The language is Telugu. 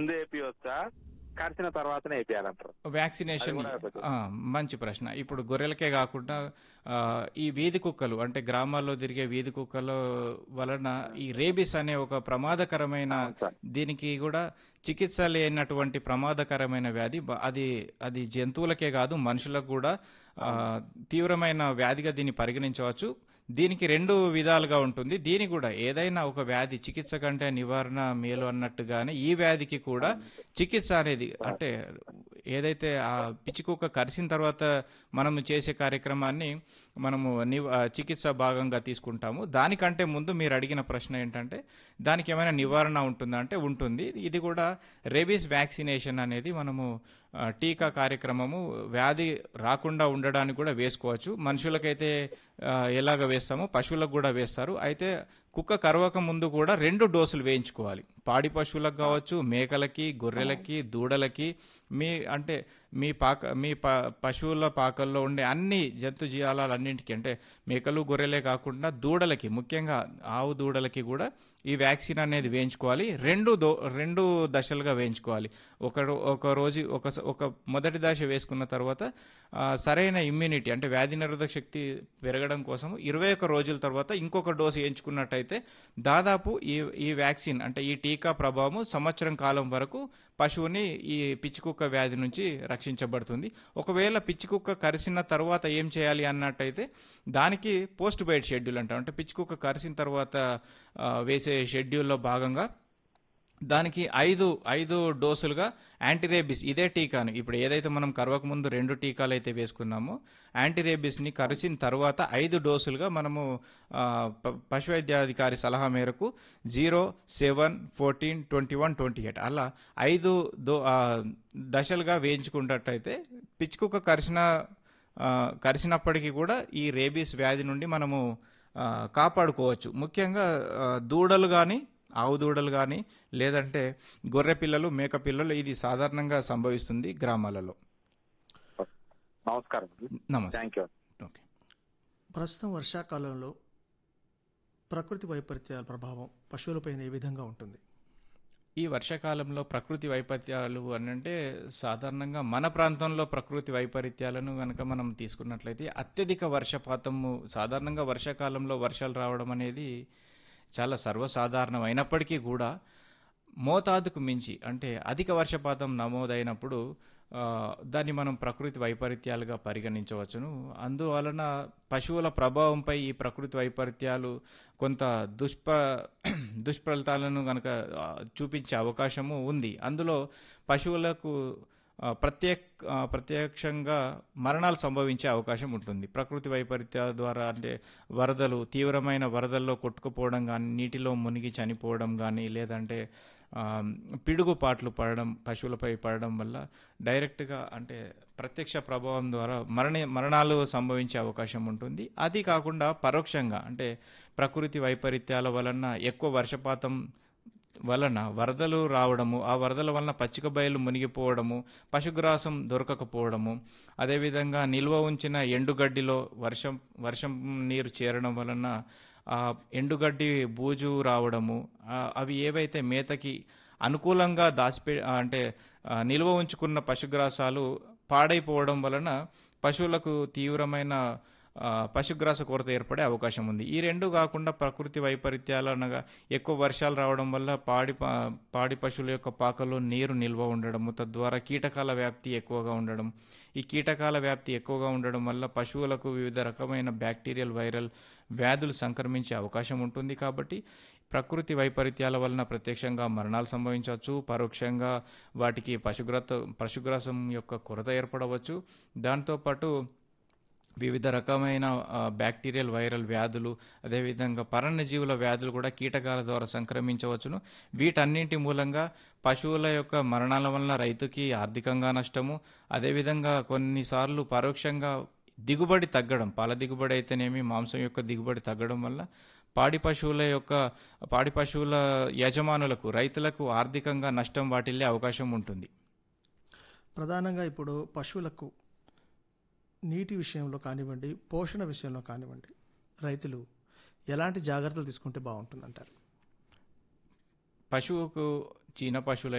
ముందే వేపియొచ్చా కరిచిన తర్వాతనే వేపియాలంటారు వ్యాక్సినేషన్ అది కూడా కొంచెం- ఆ, మంచి ప్రశ్న ఇప్పుడు గొర్రెలకే కాకుండా ఆ, ఈ వీధి కుక్కలు అంటే గ్రామాల్లో తిరిగే వీధి కుక్కల వలన ఈ రేబిస్ అనే ఒక ప్రమాదకరమైన అవును సార్. దీనికి కూడా చికిత్స లేనటువంటి ప్రమాదకరమైన వ్యాధి బ- అది అది జంతువులకే కాదు మనుషులకు కూడా ఆ, తీవ్రమైన వ్యాధిగా దీన్ని పరిగణించవచ్చు దీనికి రెండు విధాలుగా ఉంటుంది దీని కూడా ఏదైనా ఒక వ్యాధి చికిత్స కంటే నివారణ మేలు అన్నట్టుగానే ఈ వ్యాధికి కూడా చికిత్స అనేది అంటే ఏదైతే ఆ పిచ్చి కుక్క కరిసిన తర్వాత మనం చేసే కార్యక్రమాన్ని మనము నివ ఆ, చికిత్స భాగంగా తీసుకుంటాము దానికంటే ముందు మీరు అడిగిన ప్రశ్న ఏంటంటే దానికి ఏమైనా నివారణ ఉంటుందా అంటే ఉంటుంది ఇది కూడా రేబీస్ వ్యాక్సినేషన్ అనేది మనము ఆ, టీకా కార్యక్రమము వ్యాధి రాకుండా ఉండడానికి కూడా వేసుకోవచ్చు మనుషులకైతే ఆ, ఎలాగ వేస్తామో పశువులకు కూడా వేస్తారు అయితే కుక్క కరవక ముందు కూడా రెండు డోసులు వేయించుకోవాలి పాడి పశువులకు కావచ్చు మేకలకి గొర్రెలకి దూడలకి మీ అంటే మీ పాక మీ ప పశువుల పాకల్లో ఉండే అన్ని జంతు జీవాలన్నింటికి అంటే మేకలు గొర్రెలే కాకుండా దూడలకి ముఖ్యంగా ఆవు దూడలకి కూడా ఈ వ్యాక్సిన్ అనేది వేయించుకోవాలి రెండు దో రెండు దశలుగా వేయించుకోవాలి ఒక రో- ఒక రోజు ఒక స- ఒక మొదటి దశ వేసుకున్న తర్వాత ఆ, సరైన ఇమ్యూనిటీ అంటే వ్యాధి నిరోధక శక్తి పెరగడం కోసం ఇరవై ఒక్క రోజుల తర్వాత ఇంకొక డోసు వేయించుకున్నట్టయితే దాదాపు ఈ ఈ వ్యాక్సిన్ అంటే ఈ టీకా ప్రభావం సంవత్సరం కాలం వరకు పశువుని ఈ పిచ్చికుక్క వ్యాధి నుంచి రక్షించబడుతుంది ఒకవేళ పిచ్చికుక్క కరిసిన తర్వాత ఏం చేయాలి అన్నట్టయితే దానికి పోస్ట్ బైట్ షెడ్యూల్ అంటాం అంటే పిచ్చికుక్క కరిసిన తర్వాత ఆ, వేసే షెడ్యూల్లో భాగంగా దానికి ఐదు ఐదు డోసులుగా యాంటీరేబిస్ ఇదే టీకాను ఇప్పుడు ఏదైతే మనం కరవక ముందు రెండు టీకాలు అయితే వేసుకున్నామో యాంటీరేబిస్ని కరిచిన తర్వాత ఐదు డోసులుగా మనము ఆ, ప- పశు వైద్యాధికారి సలహా మేరకు zero seven fourteen twenty one twenty eight అలా ఐదు దో ఆ, దశలుగా వేయించుకున్నట్టయితే పిచ్చుకుక్క కరిసిన ఆ, కరిసినప్పటికీ కూడా ఈ రేబీస్ వ్యాధి నుండి మనము ఆ, కాపాడుకోవచ్చు ముఖ్యంగా ఆ, దూడలు కానీ ఆవు దూడలు కానీ లేదంటే గొర్రె పిల్లలు మేక పిల్లలు ఇది సాధారణంగా సంభవిస్తుంది గ్రామాలలో నమస్కారం నమస్తే థ్యాంక్ యూ ఓకే ప్రస్తుతం వర్షాకాలంలో ప్రకృతి వైపరీత్యాల ప్రభావం పశువులపైన ఏ విధంగా ఉంటుంది ఈ వర్షాకాలంలో ప్రకృతి వైపరీత్యాలు అని అంటే సాధారణంగా మన ప్రాంతంలో ప్రకృతి వైపరీత్యాలను కనుక మనం తీసుకున్నట్లయితే అత్యధిక వర్షపాతము సాధారణంగా వర్షాకాలంలో వర్షాలు రావడం అనేది చాలా సర్వసాధారణం అయినప్పటికీ కూడా మోతాదుకు మించి అంటే అధిక వర్షపాతం నమోదైనప్పుడు ఆ, దాన్ని మనం ప్రకృతి వైపరీత్యాలుగా పరిగణించవచ్చును అందువలన పశువుల ప్రభావంపై ఈ ప్రకృతి వైపరీత్యాలు కొంత దుష్ప దుష్ఫలితాలను కనుక ఆ, చూపించే అవకాశము ఉంది అందులో పశువులకు ఆ, ప్రత్యేక ఆ, ప్రత్యక్షంగా మరణాలు సంభవించే అవకాశం ఉంటుంది ప్రకృతి వైపరీత్యాల ద్వారా అంటే వరదలు తీవ్రమైన వరదల్లో కొట్టుకుపోవడం కానీ నీటిలో మునిగి చనిపోవడం కానీ లేదంటే ఆ, పిడుగుపాట్లు పడడం పశువులపై పడడం వల్ల డైరెక్ట్గా అంటే ప్రత్యక్ష ప్రభావం ద్వారా మరణ మరణాలు సంభవించే అవకాశం ఉంటుంది అది కాకుండా పరోక్షంగా అంటే ప్రకృతి వైపరీత్యాల వలన ఎక్కువ వర్షపాతం వలన వరదలు రావడము ఆ వరదల వలన పచ్చిక బయలు మునిగిపోవడము పశుగ్రాసం దొరకకపోవడము అదేవిధంగా నిల్వ ఉంచిన ఎండుగడ్డిలో వర్షం వర్షం నీరు చేరడం వలన ఆ ఎండుగడ్డి బూజు రావడము ఆ, అవి ఏవైతే మేతకి అనుకూలంగా దాచిపె ఆ, అంటే ఆ, నిల్వ ఉంచుకున్న పశుగ్రాసాలు పాడైపోవడం వలన పశువులకు తీవ్రమైన ఆ, పశుగ్రాస కొరత ఏర్పడే అవకాశం ఉంది ఈ రెండు కాకుండా ప్రకృతి వైపరీత్యాలు అనగా ఎక్కువ వర్షాలు రావడం వల్ల పాడి ప- పాడి పశువుల యొక్క పాకలో నీరు నిల్వ ఉండడము తద్వారా కీటకాల వ్యాప్తి ఎక్కువగా ఉండడం ఈ కీటకాల వ్యాప్తి ఎక్కువగా ఉండడం వల్ల పశువులకు వివిధ రకమైన బ్యాక్టీరియల్ వైరల్ వ్యాధులు సంక్రమించే అవకాశం ఉంటుంది కాబట్టి ప్రకృతి వైపరీత్యాల వలన ప్రత్యక్షంగా మరణాలు సంభవించవచ్చు పరోక్షంగా వాటికి పశుగ్రత పశుగ్రాసం యొక్క కొరత ఏర్పడవచ్చు దాంతోపాటు వివిధ రకమైన ఆ, బ్యాక్టీరియల్ వైరల్ వ్యాధులు అదేవిధంగా పరణజీవుల వ్యాధులు కూడా కీటకాల ద్వారా సంక్రమించవచ్చును వీటన్నింటి మూలంగా పశువుల యొక్క మరణాల వలన రైతుకి ఆర్థికంగా నష్టము అదేవిధంగా కొన్నిసార్లు పరోక్షంగా దిగుబడి తగ్గడం పాల దిగుబడి అయితేనేమి మాంసం యొక్క దిగుబడి తగ్గడం వల్ల పాడి పశువుల యొక్క పాడి పశువుల యజమానులకు రైతులకు ఆర్థికంగా నష్టం వాటిల్లే అవకాశం ఉంటుంది ప్రధానంగా ఇప్పుడు పశువులకు నీటి విషయంలో కానివ్వండి పోషణ విషయంలో కానివ్వండి రైతులు ఎలాంటి జాగ్రత్తలు తీసుకుంటే బాగుంటుందంటారు పశువుకు చీన పశువుల